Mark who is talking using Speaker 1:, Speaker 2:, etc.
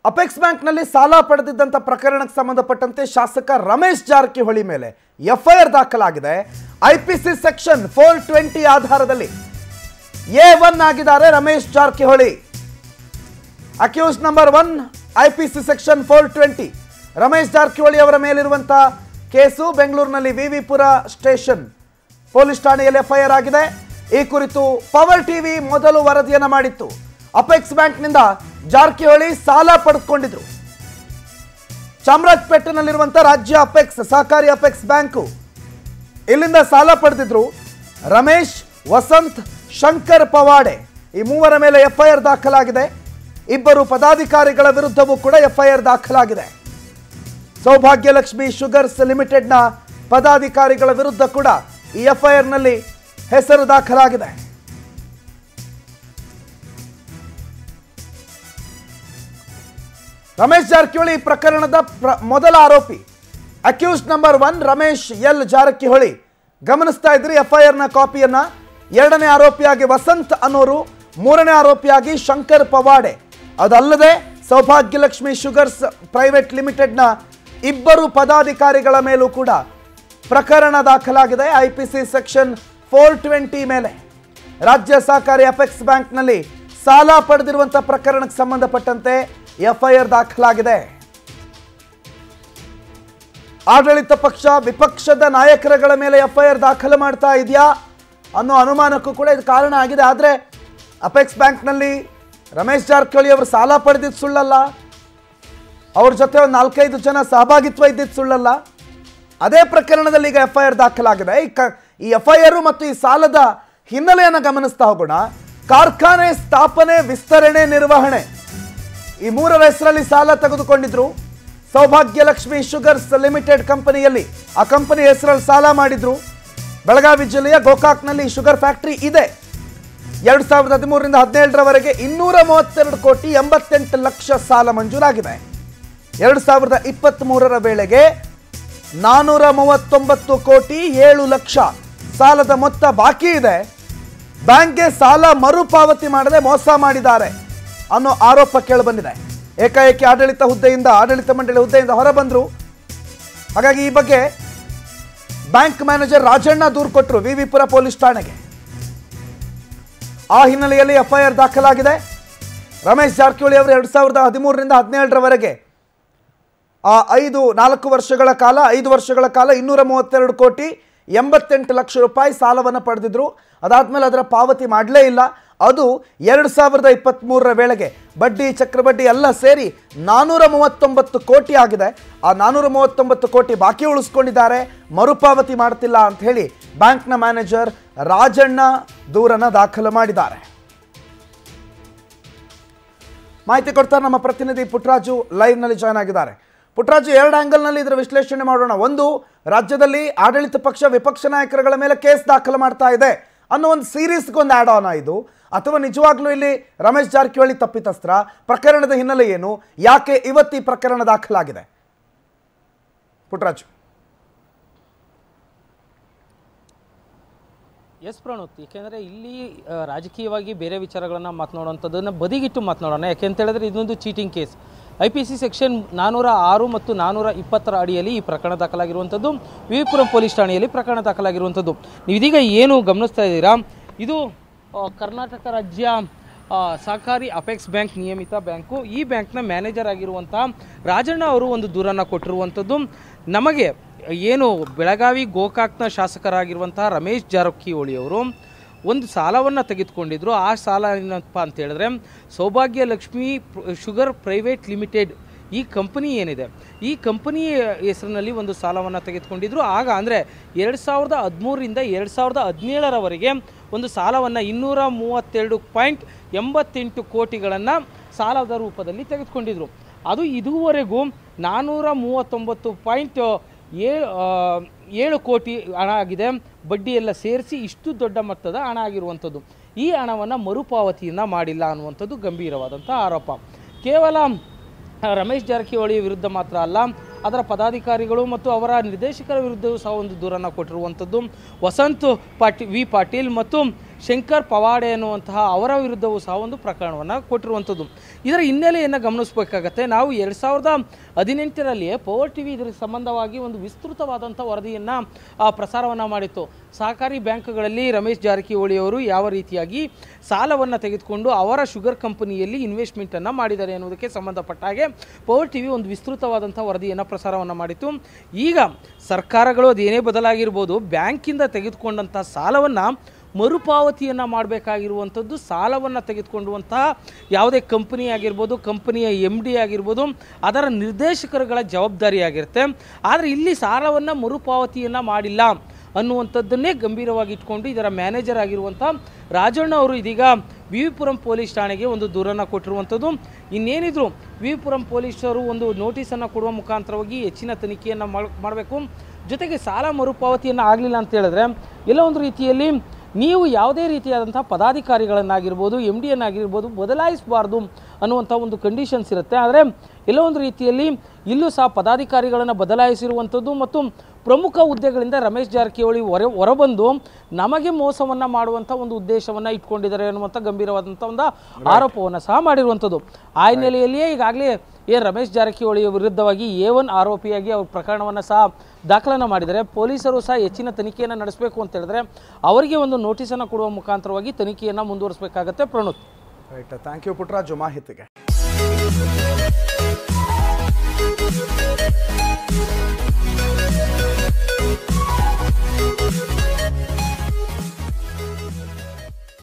Speaker 1: apex ಬ್ಯಾಂಕ್ನಲ್ಲಿ ಸಾಲ ಪಡೆದಿದ್ದಂಥ ಪ್ರಕರಣಕ್ಕೆ ಸಂಬಂಧಪಟ್ಟಂತೆ ಶಾಸಕ ರಮೇಶ್ ಜಾರಕಿಹೊಳಿ ಮೇಲೆ ಎಫ್ಐಆರ್ ದಾಖಲಾಗಿದೆ ಐಪಿಸಿ ಸೆಕ್ಷನ್ ಫೋರ್ ಟ್ವೆಂಟಿ ಆಧಾರದಲ್ಲಿ ಎ ಒನ್ ಆಗಿದ್ದಾರೆ Ramesh Jarkiholi accused number one IPC section four twenty Ramesh Jarkiholi ಅವರ ಮೇಲಿರುವಂಥ ಕೇಸು ಬೆಂಗಳೂರಿನಲ್ಲಿ ವಿವಿಪುರ ಸ್ಟೇಷನ್ ಪೊಲೀಸ್ ಠಾಣೆಯಲ್ಲಿ ಎಫ್ಐಆರ್ ಆಗಿದೆ ಈ ಕುರಿತು ಪವರ್ ಟಿವಿ ಮೊದಲು ವರದಿಯನ್ನು ಮಾಡಿತ್ತು ಅಪೆಕ್ಸ್ ಬ್ಯಾಂಕ್ನಿಂದ ಜಾರಕಿಹೊಳಿ ಸಾಲ ಪಡೆದುಕೊಂಡಿದ್ರು ಚಾಮರಾಜಪೇಟೆನಲ್ಲಿರುವಂಥ ರಾಜ್ಯ ಅಪೆಕ್ಸ್ ಸಹಕಾರಿ ಅಪೆಕ್ಸ್ ಬ್ಯಾಂಕು ಇಲ್ಲಿಂದ ಸಾಲ ಪಡೆದಿದ್ರು ರಮೇಶ್ ವಸಂತ್ ಶಂಕರ್ ಪವಾಡೆ ಈ ಮೂವರ ಮೇಲೆ ಎಫ್ಐಆರ್ ದಾಖಲಾಗಿದೆ ಇಬ್ಬರು ಪದಾಧಿಕಾರಿಗಳ ವಿರುದ್ಧವೂ ಕೂಡ ಎಫ್ಐಆರ್ ದಾಖಲಾಗಿದೆ ಸೌಭಾಗ್ಯಲಕ್ಷ್ಮಿ ಶುಗರ್ಸ್ ಲಿಮಿಟೆಡ್ನ ಪದಾಧಿಕಾರಿಗಳ ವಿರುದ್ಧ ಕೂಡ ಈ ಎಫ್ಐಆರ್ನಲ್ಲಿ ಹೆಸರು ದಾಖಲಾಗಿದೆ ರಮೇಶ್ ಜಾರಕಿಹೊಳಿ ಈ ಪ್ರಕರಣದ ಪ್ರ- ಮೊದಲ ಆರೋಪಿ accused number one Ramesh L Jarkiholi ಗಮನಿಸ್ತಾ ಇದ್ರಿ ಎಫ್ಐಆರ್ನ ಕಾಪಿಯನ್ನ ಎರಡನೇ ಆರೋಪಿಯಾಗಿ ವಸಂತ್ ಅನ್ನೋರು ಮೂರನೇ ಆರೋಪಿಯಾಗಿ ಶಂಕರ್ ಪವಾಡೆ ಅದಲ್ಲದೆ ಸೌಭಾಗ್ಯಲಕ್ಷ್ಮಿ ಶುಗರ್ಸ್ ಪ್ರೈವೇಟ್ ಲಿಮಿಟೆಡ್ನ ಇಬ್ಬರು ಪದಾಧಿಕಾರಿಗಳ ಮೇಲೂ ಕೂಡ ಪ್ರಕರಣ ದಾಖಲಾಗಿದೆ ಐಪಿಸಿ ಸೆಕ್ಷನ್ ಫೋರ್ ಟ್ವೆಂಟಿ ಮೇಲೆ ರಾಜ್ಯ ಸಹಕಾರಿ ಅಪೆಕ್ಸ್ ಬ್ಯಾಂಕ್ನಲ್ಲಿ ಸಾಲ ಪಡೆದಿರುವಂತಹ ಪ್ರಕರಣಕ್ಕೆ ಸಂಬಂಧಪಟ್ಟಂತೆ ಎಫ್ಐಆರ್ ದಾಖಲಾಗಿದೆ ಆಡಳಿತ ಪಕ್ಷ ವಿಪಕ್ಷದ ನಾಯಕರುಗಳ ಮೇಲೆ ಎಫ್ಐಆರ್ ದಾಖಲು ಮಾಡ್ತಾ ಇದೆಯಾ ಅನ್ನೋ ಅನುಮಾನಕ್ಕೂ ಕೂಡ ಇದು ಕಾರಣ ಆಗಿದೆ ಆದರೆ ಅಪೆಕ್ಸ್ ಬ್ಯಾಂಕ್ನಲ್ಲಿ ರಮೇಶ್ ಜಾರಕಿಹೊಳಿ ಅವರು ಸಾಲ ಪಡೆದಿದ್ದು ಸುಳ್ಳಲ್ಲ ಅವ್ರ ಜೊತೆ ಒಂದು ನಾಲ್ಕೈದು ಜನ ಸಹಭಾಗಿತ್ವ ಇದ್ದಿದ್ದು ಸುಳ್ಳಲ್ಲ ಅದೇ ಪ್ರಕರಣದಲ್ಲಿ ಈಗ ಎಫ್ ಐ ಆರ್ ದಾಖಲಾಗಿದೆ ಈ ಕ ಈ ಎಫ್ ಐ ಆರ್ ಮತ್ತು ಈ ಸಾಲದ ಹಿನ್ನೆಲೆಯನ್ನು ಗಮನಿಸ್ತಾ ಹೋಗೋಣ ಕಾರ್ಖಾನೆ ಸ್ಥಾಪನೆ ವಿಸ್ತರಣೆ ನಿರ್ವಹಣೆ ಈ ಮೂರರ ಹೆಸರಲ್ಲಿ ಸಾಲ ತೆಗೆದುಕೊಂಡಿದ್ರು ಸೌಭಾಗ್ಯಲಕ್ಷ್ಮಿ ಶುಗರ್ಸ್ ಲಿಮಿಟೆಡ್ ಕಂಪನಿಯಲ್ಲಿ ಆ ಕಂಪನಿ ಹೆಸರಲ್ಲಿ ಸಾಲ ಮಾಡಿದ್ರು ಬೆಳಗಾವಿ ಜಿಲ್ಲೆಯ ಗೋಕಾಕ್ನಲ್ಲಿ ಶುಗರ್ ಫ್ಯಾಕ್ಟರಿ ಇದೆ ಎರಡು ಸಾವಿರದ ಹದಿಮೂರರಿಂದ ಹದಿನೇಳರವರೆಗೆ ಇನ್ನೂರ ಮೂವತ್ತೆರಡು ಕೋಟಿ ಎಂಬತ್ತೆಂಟು ಲಕ್ಷ ಸಾಲ ಮಂಜೂರಾಗಿದೆ ಎರಡು ಸಾವಿರದ ಇಪ್ಪತ್ತ್ ಮೂರರ ವೇಳೆಗೆ ನಾನೂರ ಮೂವತ್ತೊಂಬತ್ತು ಕೋಟಿ ಏಳು ಲಕ್ಷ ಸಾಲದ ಮೊತ್ತ ಬಾಕಿ ಇದೆ ಬ್ಯಾಂಕ್ಗೆ ಸಾಲ ಮರುಪಾವತಿ ಮಾಡದೆ ಮೋಸ ಮಾಡಿದ್ದಾರೆ ಅನ್ನೋ ಆರೋಪ ಕೇಳಿಬಂದಿದೆ ಏಕಾಏಕಿ ಆಡಳಿತ ಹುದ್ದೆಯಿಂದ ಆಡಳಿತ ಮಂಡಳಿ ಹುದ್ದೆಯಿಂದ ಹೊರಬಂದ್ರು ಹಾಗಾಗಿ ಈ ಬಗ್ಗೆ ಬ್ಯಾಂಕ್ ಮ್ಯಾನೇಜರ್ ರಾಜಣ್ಣ ದೂರು ಕೊಟ್ಟರು ವಿವಿಪುರ ಪೊಲೀಸ್ ಠಾಣೆಗೆ ಆ ಹಿನ್ನೆಲೆಯಲ್ಲಿ ಎಫ್ಐಆರ್ ದಾಖಲಾಗಿದೆ ರಮೇಶ್ ಜಾರಕಿಹೊಳಿ ಅವರು ಎರಡು ಸಾವಿರದ ಹದಿಮೂರರಿಂದ ಹದಿನೇಳರವರೆಗೆ ಆ ಐದು ನಾಲ್ಕು ವರ್ಷಗಳ ಕಾಲ ಐದು ವರ್ಷಗಳ ಕಾಲ ಇನ್ನೂರ ಮೂವತ್ತೆರಡು ಕೋಟಿ ಎಂಬತ್ತೆಂಟು ಲಕ್ಷ ರೂಪಾಯಿ ಸಾಲವನ್ನು ಪಡೆದಿದ್ರು ಅದಾದ್ಮೇಲೆ ಅದರ ಪಾವತಿ ಮಾಡಲೇ ಇಲ್ಲ ಅದು ಎರಡು ಸಾವಿರದ ಇಪ್ಪತ್ತ್ಮೂರರ ವೇಳೆಗೆ ಬಡ್ಡಿ ಚಕ್ರಬಡ್ಡಿ ಎಲ್ಲ ಸೇರಿ ನಾನ್ನೂರ ಮೂವತ್ತೊಂಬತ್ತು ಕೋಟಿ ಆಗಿದೆ ಆ ನಾನ್ನೂರ ಮೂವತ್ತೊಂಬತ್ತು ಕೋಟಿ ಬಾಕಿ ಉಳಿಸ್ಕೊಂಡಿದ್ದಾರೆ ಮರುಪಾವತಿ ಮಾಡ್ತಿಲ್ಲ ಅಂತ ಹೇಳಿ ಬ್ಯಾಂಕ್ನ ಮ್ಯಾನೇಜರ್ ರಾಜಣ್ಣ ದೂರನ್ನು ದಾಖಲು ಮಾಡಿದ್ದಾರೆ ಮಾಹಿತಿ ಕೊಡ್ತಾರೆ ನಮ್ಮ ಪ್ರತಿನಿಧಿ ಪುಟ್ರಾಜು ಲೈವ್ನಲ್ಲಿ ಜಾಯ್ನ್ ಆಗಿದ್ದಾರೆ ಪುಟ್ರಾಜು ಎರಡು ಆ್ಯಂಗಲ್ನಲ್ಲಿ ಇದರ ವಿಶ್ಲೇಷಣೆ ಮಾಡೋಣ ಒಂದು ರಾಜ್ಯದಲ್ಲಿ ಆಡಳಿತ ಪಕ್ಷ ವಿಪಕ್ಷ ನಾಯಕರುಗಳ ಮೇಲೆ ಕೇಸ್ ದಾಖಲು ಮಾಡ್ತಾ ಇದೆ ಅನ್ನೋ ಒಂದು ಸೀರೀಸ್ಗೆ ಒಂದು ಆ್ಯಡ್ ಆನ್ ಇದು ಅಥವಾ ನಿಜವಾಗ್ಲೂ ಇಲ್ಲಿ ರಮೇಶ್ ಜಾರಕಿಹೊಳಿ ತಪ್ಪಿತಸ್ತ್ರ ಪ್ರಕರಣದ ಹಿನ್ನೆಲೆ ಏನು ಯಾಕೆ ಇವತ್ತು ಈ ಪ್ರಕರಣ ದಾಖಲಾಗಿದೆ ಪುಟ್ರಾಜು
Speaker 2: ಎಸ್ ಪ್ರಣೋತ್ ಏಕೆಂದರೆ ಇಲ್ಲಿ ಆ, ರಾಜಕೀಯವಾಗಿ ಬೇರೆ ವಿಚಾರಗಳನ್ನು ಮಾತನಾಡುವಂಥದ್ದನ್ನು ಬದಿಗಿಟ್ಟು ಮಾತನಾಡೋಣ ಯಾಕೆಂತ ಹೇಳಿದ್ರೆ ಇದೊಂದು cheating case I P C section ನಾನ್ನೂರ ಆರು ಮತ್ತು ನಾನ್ನೂರ ಇಪ್ಪತ್ತರ ಅಡಿಯಲ್ಲಿ ಈ ಪ್ರಕರಣ ದಾಖಲಾಗಿರುವಂಥದ್ದು ವಿವಿಪುರಂ ಪೊಲೀಸ್ ಠಾಣೆಯಲ್ಲಿ ಪ್ರಕರಣ ದಾಖಲಾಗಿರುವಂಥದ್ದು ನೀವು ಇದೀಗ ಏನು ಗಮನಿಸ್ತಾ ಇದ್ದೀರಾ ಇದು ಆ, ಕರ್ನಾಟಕ ರಾಜ್ಯ ಆ, ಸಹಕಾರಿ ಅಪೆಕ್ಸ್ ಬ್ಯಾಂಕ್ ನಿಯಮಿತ ಬ್ಯಾಂಕು ಈ ಬ್ಯಾಂಕ್ನ ಮ್ಯಾನೇಜರ್ ಆಗಿರುವಂಥ ರಾಜಣ್ಣ ಅವರು ಒಂದು ದೂರನ್ನು ಕೊಟ್ಟಿರುವಂಥದ್ದು ನಮಗೆ ಏನು ಬೆಳಗಾವಿ ಗೋಕಾಕ್ನ ಶಾಸಕರಾಗಿರುವಂತಹ ರಮೇಶ್ ಜಾರಕಿಹೊಳಿ ಅವರು ಒಂದು ಸಾಲವನ್ನು ತೆಗೆದುಕೊಂಡಿದ್ರು ಆ ಸಾಲ ಏನಪ್ಪ ಅಂತ ಹೇಳಿದ್ರೆ ಸೌಭಾಗ್ಯ ಲಕ್ಷ್ಮಿ ಪ್ರ- ಶುಗರ್ ಪ್ರೈವೇಟ್ ಲಿಮಿಟೆಡ್ ಈ ಕಂಪನಿ ಏನಿದೆ ಈ ಕಂಪನಿ ಹೆಸರಿನಲ್ಲಿ ಒಂದು ಸಾಲವನ್ನು ತೆಗೆದುಕೊಂಡಿದ್ರು ಆಗ ಅಂದರೆ ಎರಡು ಸಾವಿರದ ಹದಿಮೂರರಿಂದ ಎರಡು ಸಾವಿರದ ಹದಿನೇಳರವರೆಗೆ ಒಂದು ಸಾಲವನ್ನು ಇನ್ನೂರ ಮೂವತ್ತೆರಡು ಪಾಯಿಂಟ್ ಎಂಬತ್ತೆಂಟು ಕೋಟಿಗಳನ್ನು ಸಾಲದ ರೂಪದಲ್ಲಿ ತೆಗೆದುಕೊಂಡಿದ್ರು ಅದು ಇದುವರೆಗೂ ನಾನ್ನೂರ ಮೂವತ್ತೊಂಬತ್ತು ಪಾಯಿಂಟ್ ಏಳು ಏಳು ಕೋಟಿ ಹಣ ಆಗಿದೆ ಬಡ್ಡಿ ಎಲ್ಲ ಸೇರಿಸಿ ಇಷ್ಟು ದೊಡ್ಡ ಮೊತ್ತದ ಹಣ ಆಗಿರುವಂಥದ್ದು ಈ ಹಣವನ್ನು ಮರುಪಾವತಿಯನ್ನು ಮಾಡಿಲ್ಲ ಅನ್ನುವಂಥದ್ದು ಗಂಭೀರವಾದಂಥ ಆರೋಪ ಕೇವಲ ಆ, ರಮೇಶ್ ಜಾರಕಿಹೊಳಿ ವಿರುದ್ಧ ಮಾತ್ರ ಅಲ್ಲ ಅದರ ಪದಾಧಿಕಾರಿಗಳು ಮತ್ತು ಅವರ ನಿರ್ದೇಶಕರ ವಿರುದ್ಧವೂ ಸಹ ಒಂದು ದೂರನ್ನು ಕೊಟ್ಟಿರುವಂಥದ್ದು ವಸಂತ್ ಪಾಟಿ ವಿ ಪಾಟೀಲ್ ಮತ್ತು ಶಂಕರ್ ಪವಾಡೆ ಅನ್ನುವಂತಹ ಅವರ ವಿರುದ್ಧವೂ ಸಹ ಒಂದು ಪ್ರಕರಣವನ್ನು ಕೊಟ್ಟಿರುವಂಥದ್ದು ಇದರ ಹಿನ್ನೆಲೆಯನ್ನು ಗಮನಿಸಬೇಕಾಗತ್ತೆ ನಾವು ಎರಡು ಸಾವಿರದ ಹದಿನೆಂಟರಲ್ಲಿಯೇ ಪವರ್ ಟಿ ವಿ ಇದರ ಸಂಬಂಧವಾಗಿ ಒಂದು ವಿಸ್ತೃತವಾದಂಥ ವರದಿಯನ್ನು ಪ್ರಸಾರವನ್ನು ಮಾಡಿತ್ತು ಸಹಕಾರಿ ಬ್ಯಾಂಕ್ಗಳಲ್ಲಿ ರಮೇಶ್ ಜಾರಕಿಹೊಳಿ ಅವರು ಯಾವ ರೀತಿಯಾಗಿ ಸಾಲವನ್ನು ತೆಗೆದುಕೊಂಡು ಅವರ ಶುಗರ್ ಕಂಪನಿಯಲ್ಲಿ ಇನ್ವೆಸ್ಟ್ಮೆಂಟನ್ನು ಮಾಡಿದ್ದಾರೆ ಅನ್ನೋದಕ್ಕೆ ಸಂಬಂಧಪಟ್ಟ ಹಾಗೆ ಪವರ್ ಟಿ ವಿ ಒಂದು ವಿಸ್ತೃತವಾದಂಥ ವರದಿಯನ್ನು ಪ್ರಸಾರವನ್ನು ಮಾಡಿತ್ತು ಈಗ ಸರ್ಕಾರಗಳು ಅದೇನೇ ಬದಲಾಗಿರ್ಬೋದು ಬ್ಯಾಂಕಿಂದ ತೆಗೆದುಕೊಂಡಂಥ ಸಾಲವನ್ನು ಮರುಪಾವತಿಯನ್ನು ಮಾಡಬೇಕಾಗಿರುವಂಥದ್ದು ಸಾಲವನ್ನು ತೆಗೆದುಕೊಂಡುವಂತಹ ಯಾವುದೇ ಕಂಪನಿ ಆಗಿರ್ಬೋದು ಕಂಪನಿಯ ಎಮ್ ಡಿ ಆಗಿರ್ಬೋದು ಅದರ ನಿರ್ದೇಶಕರುಗಳ ಜವಾಬ್ದಾರಿಯಾಗಿರುತ್ತೆ ಆದರೆ ಇಲ್ಲಿ ಸಾಲವನ್ನು ಮರುಪಾವತಿಯನ್ನು ಮಾಡಿಲ್ಲ ಅನ್ನುವಂಥದ್ದನ್ನೇ ಗಂಭೀರವಾಗಿ ಇಟ್ಕೊಂಡು ಇದರ ಮ್ಯಾನೇಜರ್ ಆಗಿರುವಂಥ ರಾಜಣ್ಣ ಅವರು ಇದೀಗ ವಿ ವಿ ಪುರಂ ಪೊಲೀಸ್ ಠಾಣೆಗೆ ಒಂದು ದೂರನ್ನು ಕೊಟ್ಟಿರುವಂಥದ್ದು ಇನ್ನೇನಿದ್ರು ವಿ ವಿ ಪುರಂ ಪೊಲೀಸರು ಒಂದು ನೋಟಿಸನ್ನು ಕೊಡುವ ಮುಖಾಂತರವಾಗಿ ಹೆಚ್ಚಿನ ತನಿಖೆಯನ್ನು ಮಾಡಬೇಕು ಜೊತೆಗೆ ಸಾಲ ಮರುಪಾವತಿಯನ್ನು ಆಗಲಿಲ್ಲ ಅಂತ ಹೇಳಿದ್ರೆ ಎಲ್ಲ ಒಂದು ರೀತಿಯಲ್ಲಿ ನೀವು ಯಾವುದೇ ರೀತಿಯಾದಂಥ ಪದಾಧಿಕಾರಿಗಳನ್ನಾಗಿರ್ಬೋದು ಎಮ್ ಡಿಯನ್ನಾಗಿರ್ಬೋದು ಬದಲಾಯಿಸಬಾರ್ದು ಅನ್ನುವಂಥ ಒಂದು ಕಂಡೀಷನ್ಸ್ ಇರುತ್ತೆ ಆದರೆ ಎಲ್ಲೋ ಒಂದು ರೀತಿಯಲ್ಲಿ ಇಲ್ಲೂ ಸಹ ಪದಾಧಿಕಾರಿಗಳನ್ನು ಬದಲಾಯಿಸಿರುವಂಥದ್ದು ಮತ್ತು ಪ್ರಮುಖ ಹುದ್ದೆಗಳಿಂದ ರಮೇಶ್ ಜಾರಕಿಹೊಳಿ ಹೊರ ಹೊರಬಂದು ನಮಗೆ ಮೋಸವನ್ನು ಮಾಡುವಂಥ ಒಂದು ಉದ್ದೇಶವನ್ನು ಇಟ್ಕೊಂಡಿದ್ದಾರೆ ಅನ್ನುವಂಥ ಗಂಭೀರವಾದಂಥ ಒಂದು ಆರೋಪವನ್ನು ಸಹ ಮಾಡಿರುವಂಥದ್ದು ಆ ಹಿನ್ನೆಲೆಯಲ್ಲಿಯೇ ಈಗಾಗಲೇ ಎ ರಮೇಶ್ ಜಾರಕಿಹೊಳಿ ವಿರುದ್ಧವಾಗಿ ಎ ಒನ್ ಆರೋಪಿಯಾಗಿ ಅವ್ರ ಪ್ರಕರಣವನ್ನು ಸಹ ದಾಖಲನ್ನು ಮಾಡಿದರೆ ಪೊಲೀಸರು ಸಹ ಹೆಚ್ಚಿನ ತನಿಖೆಯನ್ನು ನಡೆಸಬೇಕು ಅಂತ ಹೇಳಿದ್ರೆ ಅವರಿಗೆ ಒಂದು ನೋಟಿಸನ್ನು ಕೊಡುವ ಮುಖಾಂತರವಾಗಿ ತನಿಖೆಯನ್ನು ಮುಂದುವರಿಸಬೇಕಾಗತ್ತೆ Pranuth
Speaker 1: right thank you Putraju ಮಾಹಿತಿಗೆ